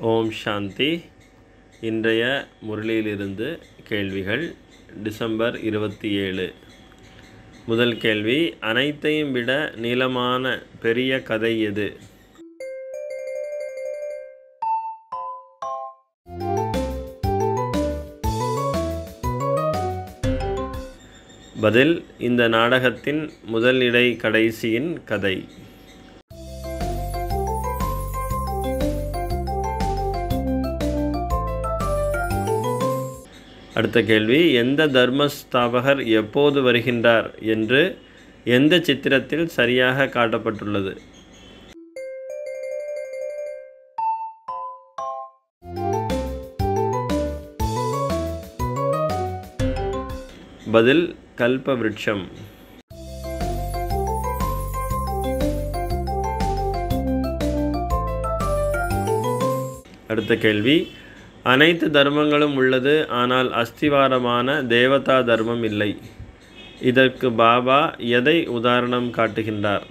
ஓம் சாந்தி இன்றைய முரளியிலிருந்து கேள்விகள் டிசம்பர் இருபத்தி ஏழு முதல் கேள்வி அனைத்தையும் விட நீளமான பெரிய கதை எது பதில் இந்த நாடகத்தின் முதல் இடை கடைசியின் கதை அடுத்த கேள்வி எந்த தர்மஸ்தாபகர் எப்போது வருகின்றார் என்று எந்த சித்திரத்தில் சரியாக காட்டப்பட்டுள்ளது பதில் கல்ப விருட்சம் அடுத்த கேள்வி அனைத்து தர்மங்களும் உள்ளது ஆனால் அஸ்திவாரமான தேவதா தர்மம் இல்லை இதற்கு பாபா எதை உதாரணம் காட்டுகின்றார்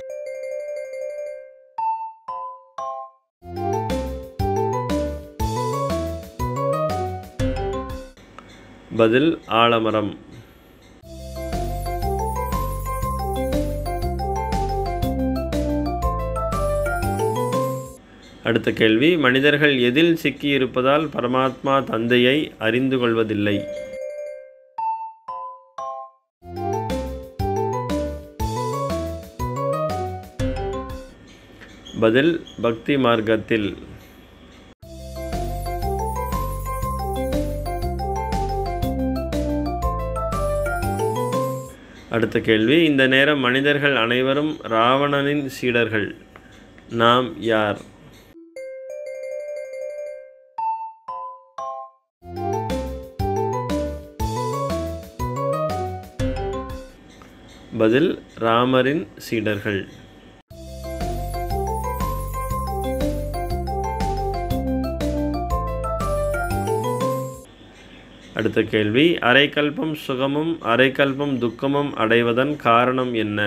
பதில் ஆலமரம் அடுத்த கேள்வி மனிதர்கள் எதில் சிக்கியிருப்பதால் பரமாத்மா தந்தையை அறிந்து கொள்வதில்லை பதில் பக்தி மார்க்கத்தில் அடுத்த கேள்வி இந்த நேரம் மனிதர்கள் அனைவரும் ராவணனின் சீடர்கள் நாம் யார் பதில் ராமரின் சீடர்கள் அடுத்த கேள்வி அரைக்கல்பம் சுகமும் அரைக்கல்பம் துக்கமும் அடைவதன் காரணம் என்ன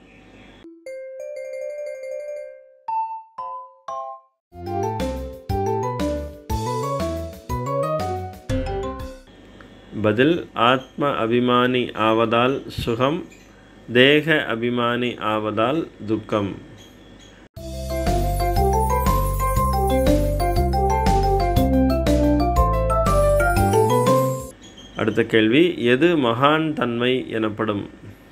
பதில் ஆத்ம அபிமானி ஆவதால் சுகம் தேக அபிமானி ஆவதால் துக்கம் அடுத்த கேள்வி எது மகான் தன்மை எனப்படும்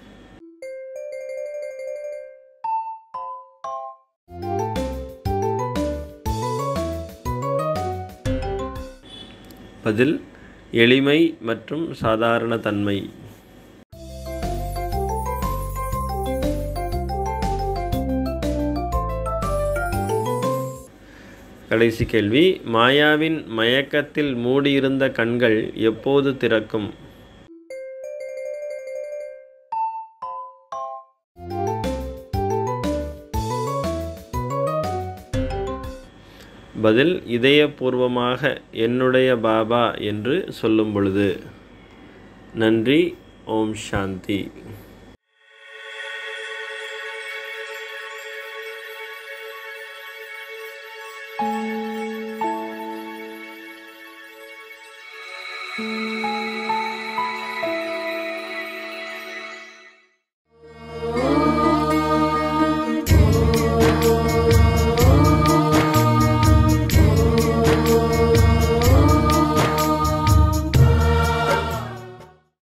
பதில் எளிமை மற்றும் சாதாரண தன்மை கடைசி கேள்வி மாயாவின் மயக்கத்தில் மூடியிருந்த கண்கள் எப்போது திறக்கும் பதில் இதயபூர்வமாக என்னுடைய பாபா என்று சொல்லும் பொழுது நன்றி ஓம் சாந்தி thank you